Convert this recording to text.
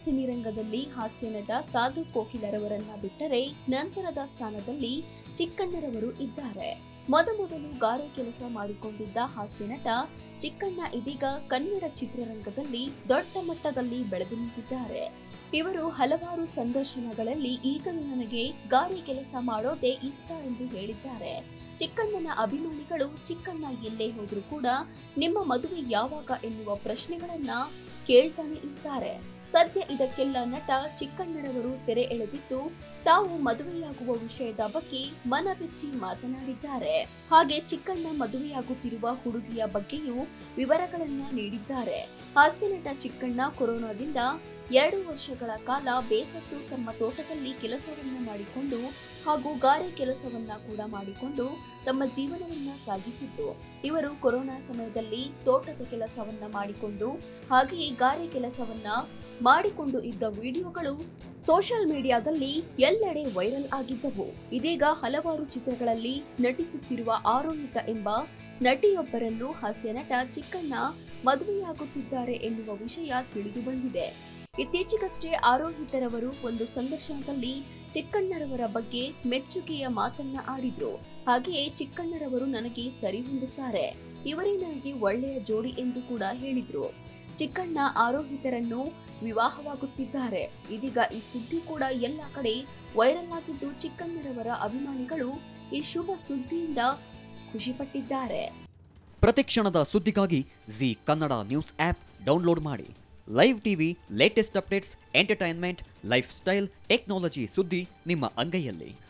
ಸಿನಿರಂಗದಲ್ಲಿ ಹಾಸ್ಯ ನಟ ಸಾಧು ಕೋಕಿಲರವರನ್ನ ಬಿಟ್ಟರೆ ನಂತರದ ಸ್ಥಾನದಲ್ಲಿ ಚಿಕ್ಕಣ್ಣರವರು ಇದ್ದಾರೆ ಮೊದಮೊದಲು ಗಾರೆ ಕೆಲಸ ಮಾಡಿಕೊಂಡಿದ್ದ ಹಾಸ್ಯ ನಟ ಚಿಕ್ಕಣ್ಣ ಇದೀಗ ಕನ್ನಡ ಚಿತ್ರರಂಗದಲ್ಲಿ ದೊಡ್ಡ ಮಟ್ಟದಲ್ಲಿ ಬೆಳೆದು ನಿಂತಿದ್ದಾರೆ ಇವರು ಹಲವಾರು ಸಂದರ್ಶನಗಳಲ್ಲಿ ಈಗಲೂ ನನಗೆ ಗಾರೆ ಕೆಲಸ ಮಾಡೋದೇ ಇಷ್ಟ ಎಂದು ಹೇಳಿದ್ದಾರೆ ಚಿಕ್ಕಣ್ಣನ ಅಭಿಮಾನಿಗಳು ಚಿಕ್ಕಣ್ಣ ಎಲ್ಲೇ ಹೋದ್ರೂ ಕೂಡ ನಿಮ್ಮ ಮದುವೆ ಯಾವಾಗ ಎನ್ನುವ ಪ್ರಶ್ನೆಗಳನ್ನ ಕೇಳ್ತಾನೆ ಇರ್ತಾರೆ ಸದ್ಯ ಇದಕ್ಕೆಲ್ಲ ನಟ ಚಿಕ್ಕಣ್ಣರವರು ತೆರೆ ಎಳೆದಿದ್ದು ತಾವು ಮದುವೆಯಾಗುವ ವಿಷಯದ ಬಗ್ಗೆ ಮನಬಿಚ್ಚಿ ಮಾತನಾಡಿದ್ದಾರೆ ಹಾಗೆ ಚಿಕ್ಕಣ್ಣ ಮದುವೆಯಾಗುತ್ತಿರುವ ಹುಡುಗಿಯ ಬಗ್ಗೆಯೂ ವಿವರಗಳನ್ನ ನೀಡಿದ್ದಾರೆ ಹಾಸ್ಯ ನಟ ಚಿಕ್ಕಣ್ಣ ಕೊರೋನಾದಿಂದ ಎರಡು ವರ್ಷಗಳ ಕಾಲ ಬೇಸತ್ತು ತಮ್ಮ ತೋಟದಲ್ಲಿ ಕೆಲಸವನ್ನ ಮಾಡಿಕೊಂಡು ಹಾಗೂ ಗಾರೆ ಕೆಲಸವನ್ನ ಕೂಡ ಮಾಡಿಕೊಂಡು ತಮ್ಮ ಜೀವನವನ್ನ ಸಾಗಿಸಿದ್ದು ಇವರು ಕೊರೋನಾ ಸಮಯದಲ್ಲಿ ತೋಟದ ಕೆಲಸವನ್ನ ಮಾಡಿಕೊಂಡು ಹಾಗೆಯೇ ಗಾರೆ ಕೆಲಸವನ್ನ ಮಾಡಿಕೊಂಡು ಇದ್ದ ವಿಡಿಯೋಗಳು ಸೋಷಿಯಲ್ ಮೀಡಿಯಾದಲ್ಲಿ ಎಲ್ಲೆಡೆ ವೈರಲ್ ಆಗಿದ್ದವು ಇದೀಗ ಹಲವಾರು ಚಿತ್ರಗಳಲ್ಲಿ ನಟಿಸುತ್ತಿರುವ ಆರೋಹಿತ ಎಂಬ ನಟಿಯೊಬ್ಬರನ್ನು ಹಾಸ್ಯ ನಟ ಚಿಕ್ಕಣ್ಣ ಮದುವೆಯಾಗುತ್ತಿದ್ದಾರೆ ಎನ್ನುವ ವಿಷಯ ತಿಳಿದು ಬಂದಿದೆ ಇತ್ತೀಚೆಗಷ್ಟೇ ಆರೋಹಿತರವರು ಒಂದು ಸಂದರ್ಶನದಲ್ಲಿ ಚಿಕ್ಕಣ್ಣರವರ ಬಗ್ಗೆ ಮೆಚ್ಚುಗೆಯ ಮಾತನ್ನ ಆಡಿದ್ರು ಹಾಗೆಯೇ ಚಿಕ್ಕಣ್ಣರವರು ನನಗೆ ಸರಿ ಹೊಂದುತ್ತಾರೆ ಇವರೇ ನನಗೆ ಒಳ್ಳೆಯ ಜೋಡಿ ಎಂದು ಕೂಡ ಹೇಳಿದ್ರು ಚಿಕ್ಕಣ್ಣ ಆರೋಹಿತರನ್ನು ವಿವಾಹವಾಗುತ್ತಿದ್ದಾರೆ ಇದೀಗ ಈ ಸುದ್ದಿ ಕೂಡ ಎಲ್ಲ ಕಡೆ ವೈರಲ್ ಆಗಿದ್ದು ಚಿಕ್ಕಣ್ಣರವರ ಅಭಿಮಾನಿಗಳು ಈ ಶುಭ ಸುದ್ದಿಯಿಂದ ಖುಷಿಪಟ್ಟಿದ್ದಾರೆ ಪ್ರತಿಕ್ಷಣದ ಸುದ್ದಿಗಾಗಿ Zee Kannada news app download ಮಾಡಿ live TV latest updates entertainment life style technology ಸುದ್ದಿ ನಿಮ್ಮ ಅಂಗೈಯಲ್ಲಿ